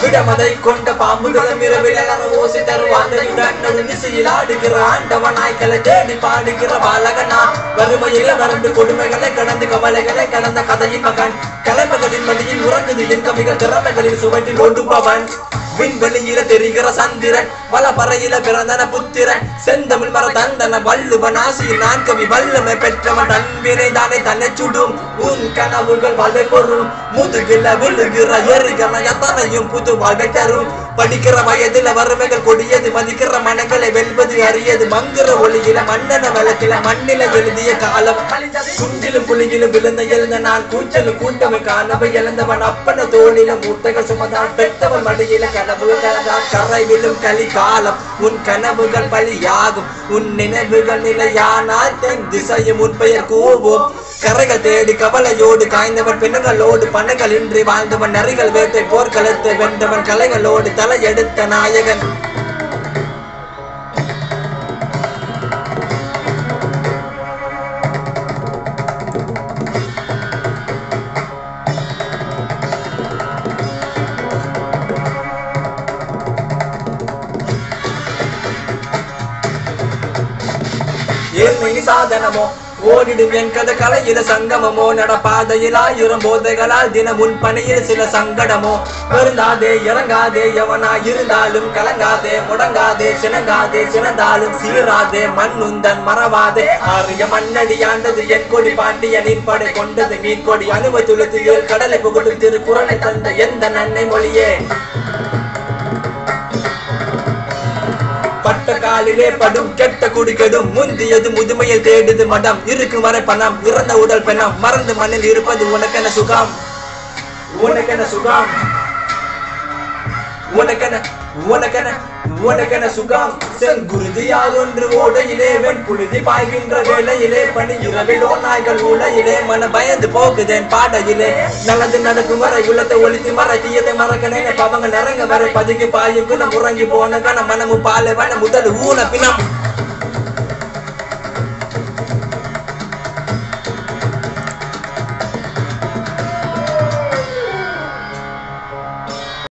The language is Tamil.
இடமதை கொண்ட பாம்புகளும் இரவில் எல்லாரும் ஓசி தருவாங்க நடு திசையில் ஆடுகிற ஆண்டவனாய்களை தேடி பாடுகிற பாலகனா வறுமையில நடந்து கொடுமைகளை கடந்து கவலைகளை கடந்த கதையின் மகன் கலைமகளின் மடியில் உறங்குது என் கவிகள் திறமைகளில் சுவற்றில் ஒடுப்பவன் விண்வெளியில தெரிகிற சந்திரன் வலப்பறையில பிறந்தன புத்திரன் செந்தமிழ் மர தந்தன வள்ளுவன் ஆசியில் நான் கவி வல்லமை பெற்றவன் அன்பினை தானே தன்னை சுடும் உன் கனவுகள் வாழ்வை பொருள் முதுகில விழுகிற எரிகன எத்தனையும் புது வாழ்வை தரும் படிக்கிற வயதுல வறுமைகள் கொடியது மதிக்கிற மனங்களை வெல்வது அறியது மங்குற ஒளியில மன்னன வழக்கில மண்ணில எழுதிய காலம் குண்டிலும் புலியிலும் விழுந்த எழுந்த நான் கூச்சலும் கூட்டமை காணவை இழந்தவன் அப்பன தோளில மூட்டைகள் சுமந்தான் பெற்றவன் மடியில கனவு கலந்தான் கரை விழும் களி காலம் உன் கனவுகள் பலியாகும் உன் நினைவுகள் நிலையானால் தென் திசையும் உன் பெயர் கூவும் கரைகள் தேடி கவலையோடு காய்ந்தவன் பெண்களோடு பணங்கள் இன்றி வாழ்ந்தவன் நரிகள் வேட்டை போர்க்களத்தை வென்றவன் கலைகளோடு தலையெடுத்த நாயகன் ஏழ்மை சாதனமோ ஓடிடும் என் கதை கலையில சங்கமமோ நடப்பாதையில் ஆயிரம் போதைகளால் தினம் உன் பணியில் சில சங்கடமோ வருந்தாதே இறங்காதே எவனா இருந்தாலும் கலங்காதே முடங்காதே சினங்காதே சினந்தாலும் சீராதே மண்ணுந்தன் மறவாதே ஆரிய மண்ணடியாண்டது என் கொடி பாண்டியனின் படை கொண்டது மீன் கொடி அணுவை துளுத்தியில் கடலை புகழும் திருக்குறளை தந்த எந்த நன்மை மொழியே பட்ட காலிலே படும் கெட்ட குடிக்கெடும் முந்தியது முதுமையில் தேடுது மடம் இருக்கும் வரை பணம் இறந்த உடல் பெணம் மறந்து மண்ணில் இருப்பது உனக்கென சுகம் உனக்கென சுகம் உனக்கென உனக்கென உனக்கென சுகம் செல் குருதியால் ஒன்று ஓடையிலே வெண் புழுதி பாய்கின்ற வேளையிலே பணி இரவிலோ நாய்கள் உலையிலே மன பயந்து போகுதேன் பாடையிலே நல்லது நடக்கும் வரை உள்ளத்தை ஒழித்து மறை தீயதை மறக்க நினைப்பவங்க நிறங்க வரை பதுங்கி பாயும் குணம் உறங்கி போன கண மனமு பாலை வன முதல் ஊன பிணம்